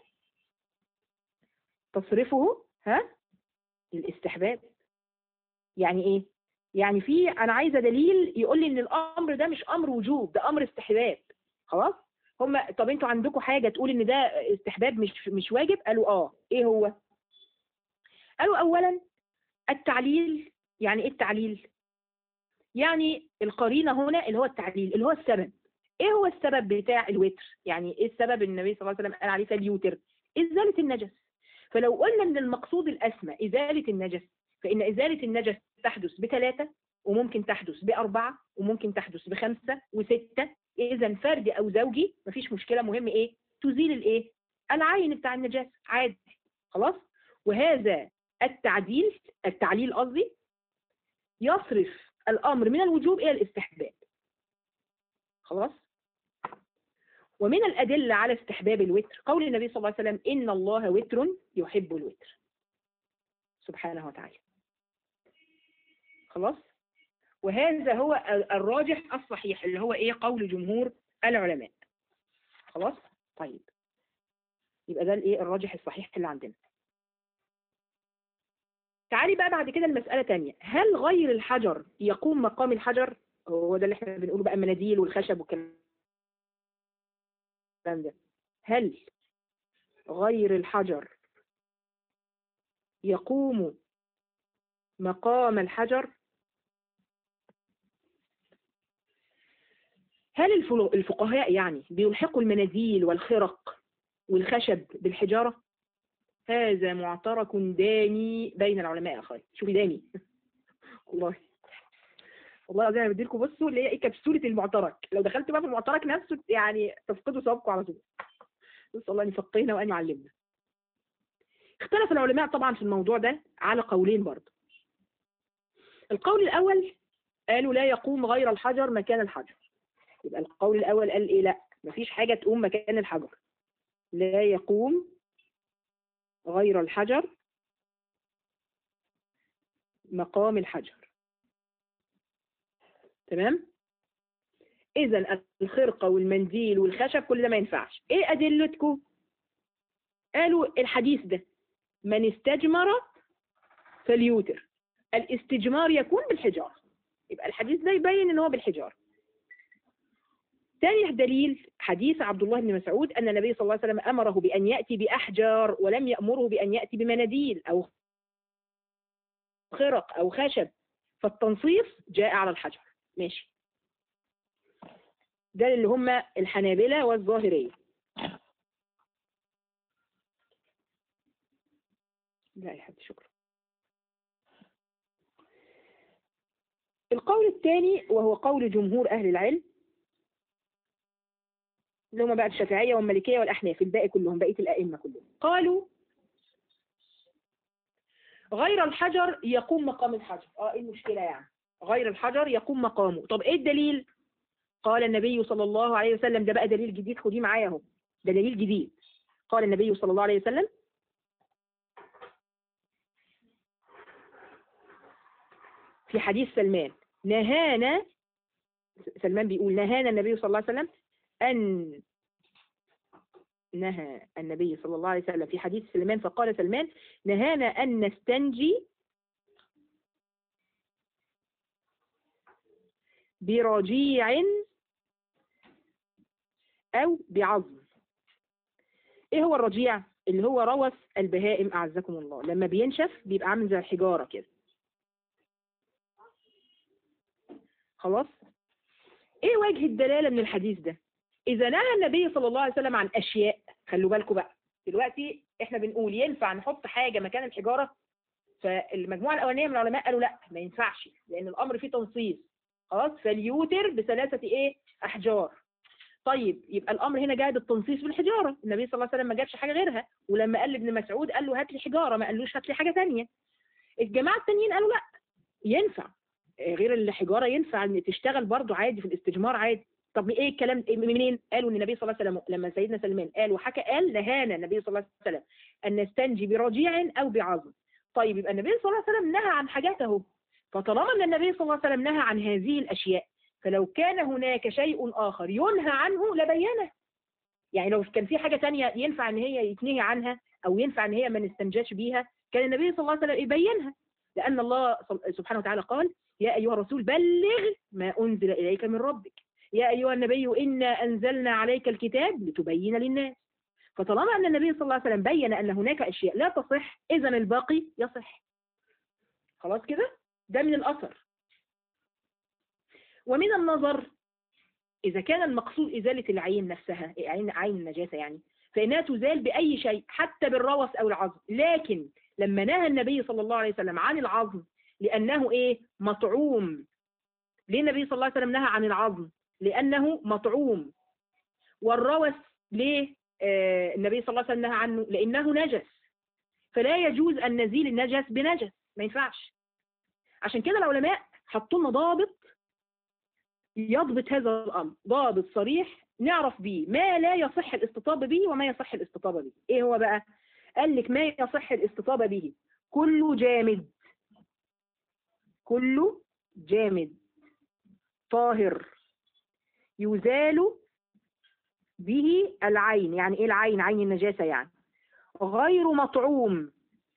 تصرفه ها الاستحباب يعني ايه يعني في انا عايزه دليل يقول لي ان الامر ده مش امر وجوب ده امر استحباب خلاص هم طب انتوا عندكم حاجه تقول ان ده استحباب مش مش واجب قالوا اه ايه هو قالوا اولا التعليل يعني ايه التعليل يعني القرينه هنا اللي هو التعليل اللي هو السبب ايه هو السبب بتاع الوتر يعني ايه السبب النبي صلى الله عليه وسلم قال عليه فليوتر ازاله النجس فلو قلنا ان المقصود الاسمى ازاله النجس فان ازاله النجس تحدث بثلاثه وممكن تحدث باربعه وممكن تحدث بخمسه وسته اذا فردي او زوجي مفيش مشكله مهم ايه تزيل الايه العين بتاع النجاسه عادي خلاص وهذا التعديل التعليل قصدي يصرف الامر من الوجوب الى الاستحباب خلاص ومن الأدلة على استحباب الوتر قول النبي صلى الله عليه وسلم إن الله وتر يحب الوتر سبحانه وتعالى خلاص وهذا هو الراجح الصحيح اللي هو ايه قول جمهور العلماء خلاص طيب يبقى ده الايه الراجح الصحيح اللي عندنا تعالي بقى بعد كده المسألة تانية هل غير الحجر يقوم مقام الحجر هو ده اللي احنا بنقوله بقى المناديل والخشب والكلام ده هل غير الحجر يقوم مقام الحجر هل الفلو- الفقهاء يعني بيلحقوا المناديل والخرق والخشب بالحجارة هذا معترك داني بين العلماء يا اخوي شوفي داني والله والله العظيم انا بديلكم بصوا اللي هي ايه كبسوله المعترك لو دخلت بقى في المعترك نفسه يعني تفقدوا صوابكم على طول نسال الله ان يفقهنا وان يعلمنا اختلف العلماء طبعا في الموضوع ده على قولين برضه القول الاول قالوا لا يقوم غير الحجر مكان الحجر يبقى القول الاول قال ايه لا مفيش حاجه تقوم مكان الحجر لا يقوم غير الحجر مقام الحجر تمام اذا الخرقه والمنديل والخشب كل ده ما ينفعش ايه ادلتكم قالوا الحديث ده من استجمر فليوتر الاستجمار يكون بالحجاره يبقى الحديث ده يبين ان هو بالحجاره ثاني دليل حديث عبد الله بن مسعود أن النبي صلى الله عليه وسلم أمره بأن يأتي بأحجار ولم يأمره بأن يأتي بمناديل أو خرق أو خشب فالتنصيف جاء على الحجر ماشي ده اللي هم الحنابلة والظاهرية لا يا حد شكرا القول الثاني وهو قول جمهور أهل العلم اللي هم بقى الشافعية والمالكية والأحناف الباقي كلهم بقية الأئمة كلهم قالوا غير الحجر يقوم مقام الحجر اه ايه المشكلة يعني غير الحجر يقوم مقامه طب ايه الدليل قال النبي صلى الله عليه وسلم ده بقى دليل جديد خديه معايا اهو ده دليل جديد قال النبي صلى الله عليه وسلم في حديث سلمان نهانا سلمان بيقول نهانا النبي صلى الله عليه وسلم أن نهى النبي صلى الله عليه وسلم في حديث سلمان فقال سلمان نهانا أن نستنجي برجيع أو بعظم إيه هو الرجيع؟ اللي هو روث البهائم أعزكم الله لما بينشف بيبقى عامل زي الحجارة كده خلاص ايه وجه الدلالة من الحديث ده اذا نهى النبي صلى الله عليه وسلم عن اشياء خلوا بالكم بقى دلوقتي احنا بنقول ينفع نحط حاجة مكان الحجارة فالمجموعة الأولانية من العلماء قالوا لا ما ينفعش لأن الأمر فيه تنصيص خلاص فليوتر بثلاثة إيه أحجار طيب يبقى الأمر هنا جاي بالتنصيص بالحجارة النبي صلى الله عليه وسلم ما جابش حاجة غيرها ولما قال لابن مسعود قال له هات لي حجارة ما قالوش هات لي حاجة ثانيه الجماعة التانيين قالوا لا ينفع غير الحجارة ينفع ان تشتغل برضو عادي في الاستجمار عادي طب ايه الكلام منين قالوا ان النبي صلى الله عليه وسلم لما سيدنا سلمان قال وحكى قال نهانا النبي صلى الله عليه وسلم ان نستنجي برجيع او بعظم طيب يبقى النبي صلى الله عليه وسلم نهى عن حاجات اهو فطالما ان النبي صلى الله عليه وسلم نهى عن هذه الاشياء فلو كان هناك شيء اخر ينهى عنه لبينه يعني لو كان في حاجه ثانيه ينفع ان هي يتنهي عنها او ينفع ان هي ما نستنجاش بيها كان النبي صلى الله عليه وسلم يبينها لان الله سبحانه وتعالى قال يا ايها الرسول بلغ ما انزل اليك من ربك يا ايها النبي انا انزلنا عليك الكتاب لتبين للناس فطالما أن النبي صلى الله عليه وسلم بين أن هناك أشياء لا تصح إذا الباقي يصح خلاص كده ده من الأثر ومن النظر إذا كان المقصود إزالة العين نفسها عين عين النجاسة يعني فإنها تزال بأي شيء حتى بالروث أو العظم لكن لما نهى النبي صلى الله عليه وسلم عن العظم لأنه إيه مطعوم ليه النبي صلى الله عليه وسلم نهى عن العظم لأنه مطعوم والروث ليه النبي صلى الله عليه وسلم نهى عنه لأنه نجس فلا يجوز أن نزيل النجس بنجس ما ينفعش عشان كده العلماء حطوا لنا ضابط يضبط هذا الأمر ضابط صريح نعرف به ما لا يصح الاستطابة به وما يصح الاستطابة به ايه هو بقى قال لك ما يصح الاستطابة به كله جامد كله جامد طاهر يزال به العين يعني ايه العين عين النجاسة يعني غير مطعوم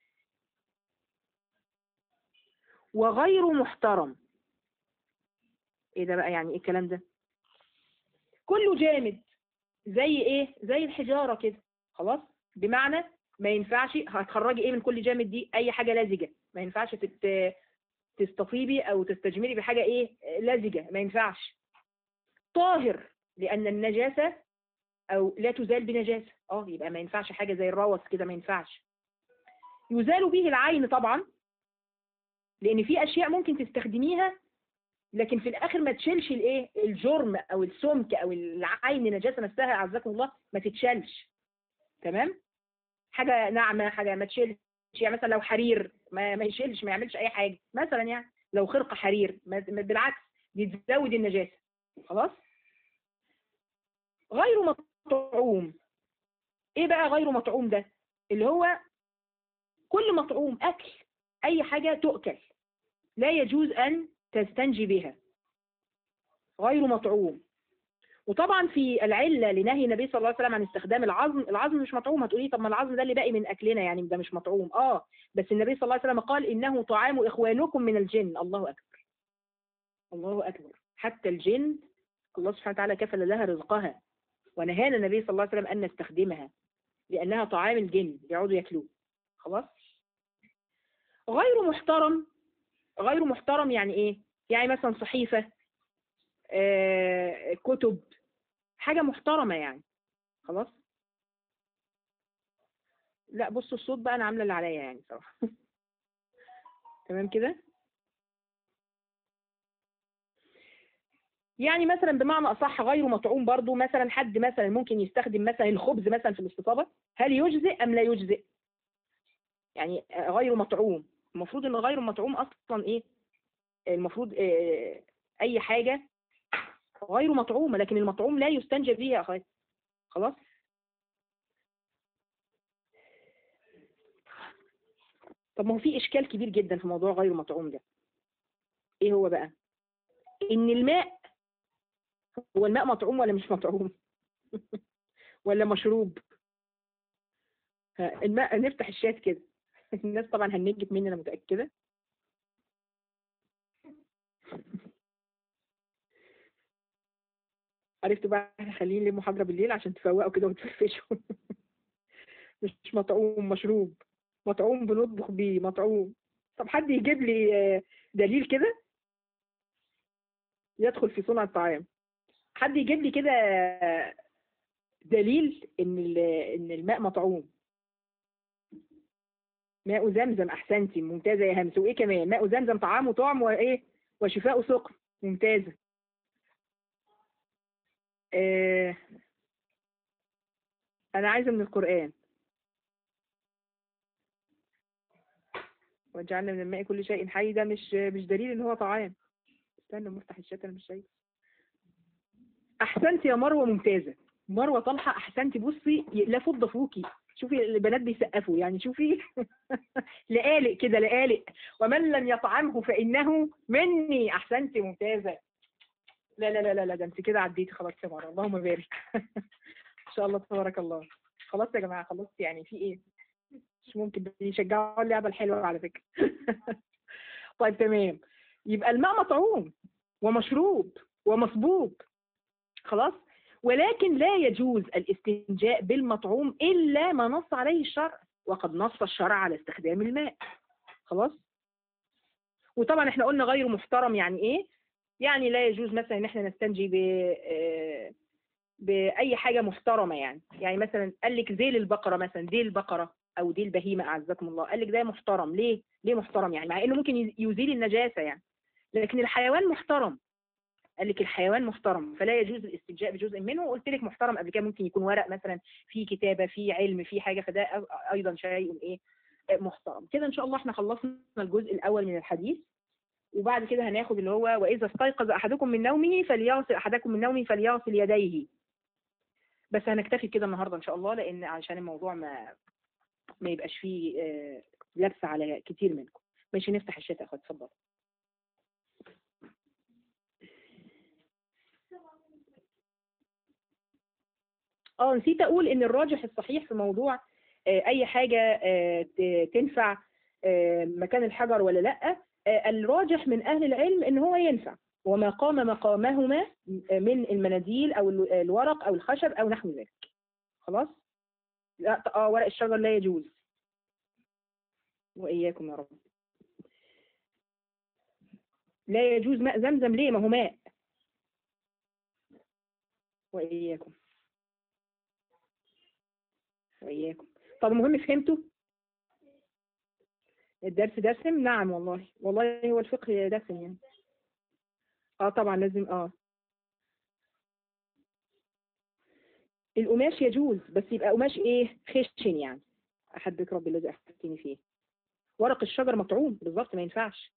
وغير محترم ايه ده بقى يعني ايه الكلام ده كله جامد زي ايه زي الحجارة كده خلاص بمعنى ما ينفعش هتخرجي ايه من كل جامد دي اي حاجة لزجة ما ينفعش تت... تستطيبي او تستجملي بحاجة ايه لزجة ما ينفعش طاهر لان النجاسة او لا تزال بنجاسة اه يبقى ما ينفعش حاجة زي الروث كده ما ينفعش يزال به العين طبعا لان في اشياء ممكن تستخدميها لكن في الاخر ما تشيلش الايه الجرم او السمك او العين النجاسه نفسها اعزكم الله ما تتشالش تمام حاجه ناعمه حاجه ما تشيلش يعني مثلا لو حرير ما, ما يشيلش ما يعملش اي حاجه مثلا يعني لو خرقه حرير ما بالعكس دي تزود النجاسه خلاص غير مطعوم ايه بقى غير مطعوم ده اللي هو كل مطعوم اكل اي حاجه تؤكل لا يجوز ان تستنجي بها غير مطعوم وطبعا في العلة لنهي النبي صلى الله عليه وسلم عن استخدام العظم العظم مش مطعوم هتقولي طب ما العظم ده اللي باقي من أكلنا يعني ده مش مطعوم اه بس النبي صلى الله عليه وسلم قال إنه طعام إخوانكم من الجن الله أكبر الله أكبر حتى الجن الله سبحانه وتعالى كفل لها رزقها ونهانا النبي صلى الله عليه وسلم أن نستخدمها لأنها طعام الجن يقعدوا ياكلوه خلاص غير محترم غير محترم يعني ايه يعني مثلا صحيفة آه، كتب حاجة محترمة يعني خلاص لا بصوا الصوت بقى انا عاملة اللي عليا يعني صراحة تمام كده يعني مثلا بمعنى اصح غير مطعوم برضو مثلا حد مثلا ممكن يستخدم مثلا الخبز مثلا في الاستطابة هل يجزئ ام لا يجزئ يعني غير مطعوم المفروض ان غير مطعوم اصلا ايه المفروض إيه اي حاجة غير مطعومة لكن المطعوم لا يستنجى به يا اخوات خلاص طب ما هو في اشكال كبير جدا في موضوع غير مطعوم ده ايه هو بقى ان الماء هو الماء مطعوم ولا مش مطعوم ولا مشروب الماء نفتح الشات كده الناس طبعا هنجت مني انا متأكدة عرفتوا بقى احنا خليين ليه محاضرة بالليل عشان تفوقوا كده وتفرفشوا مش مطعوم مشروب مطعوم بنطبخ بيه مطعوم طب حد يجيب لي دليل كده يدخل في صنع الطعام حد يجيب لي كده دليل ان ال- ان الماء مطعوم ماء زمزم احسنتي ممتازه يا همس وايه كمان ماء زمزم طعام وطعم وايه وشفاء سقم ممتازه آه انا عايزه من القران وجعلنا من الماء كل شيء حي ده مش مش دليل ان هو طعام استنى مفتح الشات انا مش شايف احسنت يا مروه ممتازه مروه طلحه احسنتي بصي لا فضه فوكي شوفي البنات بيسقفوا يعني شوفي لقالق كده لقالق ومن لم يطعمه فانه مني احسنتي ممتازه لا لا لا لا لا ده انت كده عديتي خلاص يا مروه اللهم بارك ان شاء الله تبارك الله خلاص يا جماعه خلاص يعني في ايه مش ممكن بيشجعوا اللعبه الحلوه على فكره طيب تمام يبقى الماء مطعوم ومشروب ومصبوب خلاص ولكن لا يجوز الاستنجاء بالمطعوم إلا ما نص عليه الشرع وقد نص الشرع على استخدام الماء خلاص وطبعا احنا قلنا غير محترم يعني ايه يعني لا يجوز مثلا ان احنا نستنجي ب آه، بأي حاجة محترمة يعني يعني مثلا قال لك ذيل البقرة مثلا ذيل البقرة أو ذيل البهيمة أعزكم الله قال لك ده محترم ليه؟ ليه محترم يعني مع إنه ممكن يزيل النجاسة يعني لكن الحيوان محترم قال لك الحيوان محترم فلا يجوز الاستنجاء بجزء منه وقلت لك محترم قبل كده ممكن يكون ورق مثلا في كتابه في علم في حاجه فده أ- ايضا شيء ايه محترم كده ان شاء الله احنا خلصنا الجزء الاول من الحديث وبعد كده هناخد اللي هو واذا استيقظ احدكم من نومه فليغسل احدكم من نومه فليغسل يديه بس هنكتفي كده النهارده ان شاء الله لان عشان الموضوع ما ما يبقاش فيه آه، لبس على كتير منكم ماشي نفتح الشات يا اخوات اتفضل اه نسيت اقول ان الراجح الصحيح في موضوع آه، اي حاجه آه، ت- تنفع آه، مكان الحجر ولا لا آه، الراجح من اهل العلم ان هو ينفع وما قام مقامهما من المناديل او ال- الورق او الخشب او نحو ذلك خلاص لا اه ورق الشجر لا يجوز واياكم يا رب لا يجوز ماء زمزم ليه ما هو ماء واياكم وإياكم طب المهم فهمتوا الدرس دسم نعم والله والله هو الفقه دسم يعني اه طبعا لازم اه القماش يجوز بس يبقى قماش ايه خشن يعني احبك رب الذي احببتني فيه ورق الشجر مطعوم بالظبط ما ينفعش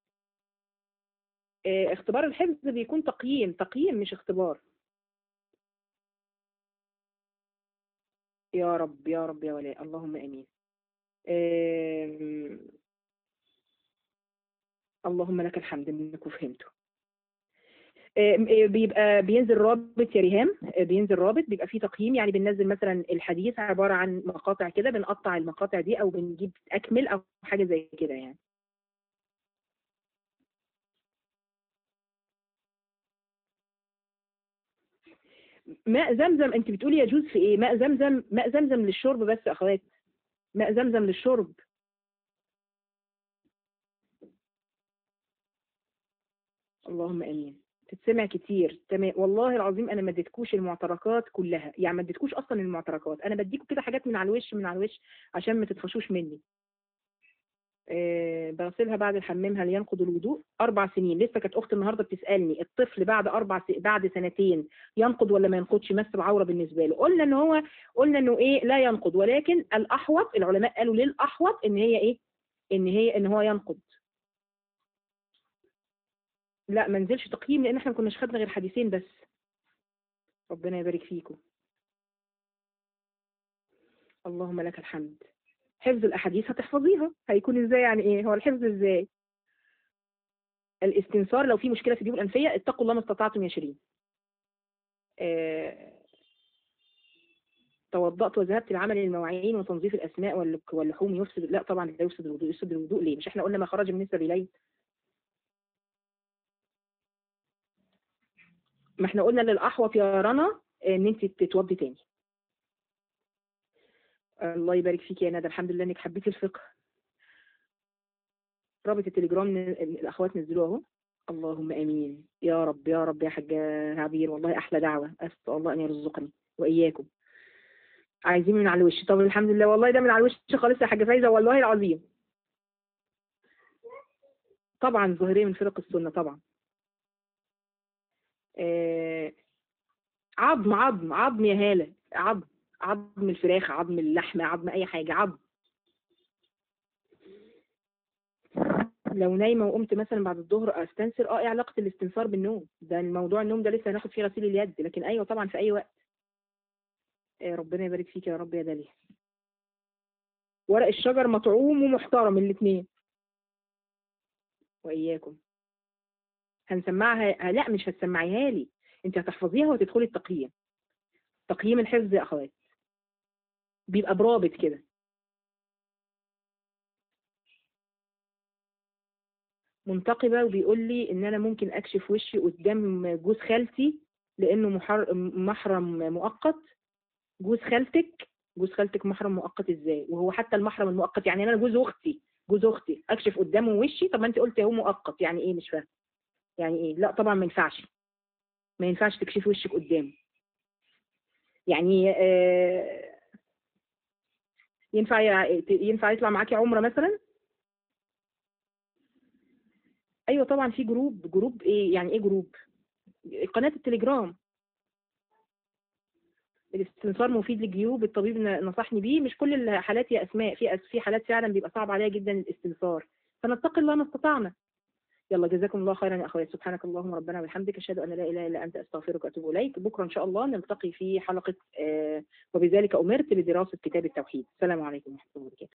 آه اختبار الحفظ بيكون تقييم تقييم مش اختبار يا رب يا رب يا ولاء اللهم امين آم، اللهم لك الحمد انكم فهمتوا آم، آه، بيبقى بينزل رابط يا ريهام آه، بينزل رابط بيبقى فيه تقييم يعني بننزل مثلا الحديث عبارة عن مقاطع كده بنقطع المقاطع دي او بنجيب اكمل او حاجة زي كده يعني ماء زمزم انت بتقولي يجوز في ايه ماء زمزم ماء زمزم للشرب بس يا اخوات ماء زمزم للشرب اللهم امين تتسمع كتير تمام والله العظيم انا ما اديتكوش المعتركات كلها يعني ما اديتكوش اصلا المعتركات انا بديكوا كده حاجات من على الوش من على الوش عشان ما تتفشوش مني أه بغسلها بعد الحمام هل ينقض الوضوء اربع سنين لسه كانت اختي النهارده بتسالني الطفل بعد اربع س... بعد سنتين ينقض ولا ما ينقضش مس العوره بالنسبه له قلنا ان هو قلنا انه ايه لا ينقض ولكن الاحوط العلماء قالوا للاحوط ان هي ايه ان هي ان هو ينقض لا ما نزلش تقييم لان احنا ما كناش خدنا غير حديثين بس ربنا يبارك فيكم اللهم لك الحمد حفظ الاحاديث هتحفظيها هيكون ازاي يعني ايه هو الحفظ ازاي الاستنصار لو في مشكله في الجيوب الانفيه اتقوا الله ما استطعتم يا شيرين آه، توضأت وذهبت لعمل المواعين وتنظيف الاسماء واللك- واللحوم يفسد لا طبعا لا يفسد الوضوء يفسد الوضوء ليه مش احنا قلنا ما خرج من السبيلين ما احنا قلنا للاحوط يا رنا ان انت تتوضي تاني الله يبارك فيك يا ندى الحمد لله انك حبيتي الفقه رابط التليجرام ن- الاخوات نزلوه اهو اللهم امين يا رب يا رب يا حاجة عبير والله احلى دعوة اسال الله ان يرزقني واياكم عايزين من على الوش طب الحمد لله والله ده من على الوش خالص يا حاجة فايزة والله العظيم طبعا ظاهرية من فرق السنة طبعا آه عظم عظم عظم يا هالة عظم عظم الفراخ عظم اللحمة عظم أي حاجة عظم لو نايمة وقمت مثلا بعد الظهر استنسر اه ايه علاقة الاستنصار بالنوم ده الموضوع النوم ده لسه هناخد فيه غسيل اليد لكن ايوه طبعا في اي وقت آه ربنا يبارك فيك يا رب يا داليا ورق الشجر مطعوم ومحترم الاثنين واياكم هنسمعها لا مش هتسمعيها لي انت هتحفظيها وتدخلي التقييم تقييم الحفظ يا اخوات بيبقى برابط كده منتقبة وبيقول لي ان انا ممكن اكشف وشي قدام جوز خالتي لانه محر... محرم مؤقت جوز خالتك جوز خالتك محرم مؤقت ازاي وهو حتى المحرم المؤقت يعني انا جوز اختي جوز اختي اكشف قدامه وشي طب ما انت قلتي هو مؤقت يعني ايه مش فاهم يعني ايه لا طبعا ما ينفعش ما ينفعش تكشفي وشك قدامه يعني آه ينفع ينفع يطلع معاكي عمره مثلا ايوه طبعا في جروب جروب ايه يعني ايه جروب قناه التليجرام الاستنصار مفيد للجيوب الطبيب نصحني بيه مش كل الحالات يا اسماء في في حالات فعلا بيبقى صعب عليها جدا الاستنصار فنتقي الله ما استطعنا يلا جزاكم الله خيرا يا اخوات سبحانك اللهم ربنا وبحمدك اشهد ان لا اله الا انت استغفرك واتوب اليك بكره ان شاء الله نلتقي في حلقه آه وبذلك امرت بدراسه كتاب التوحيد السلام عليكم ورحمه الله وبركاته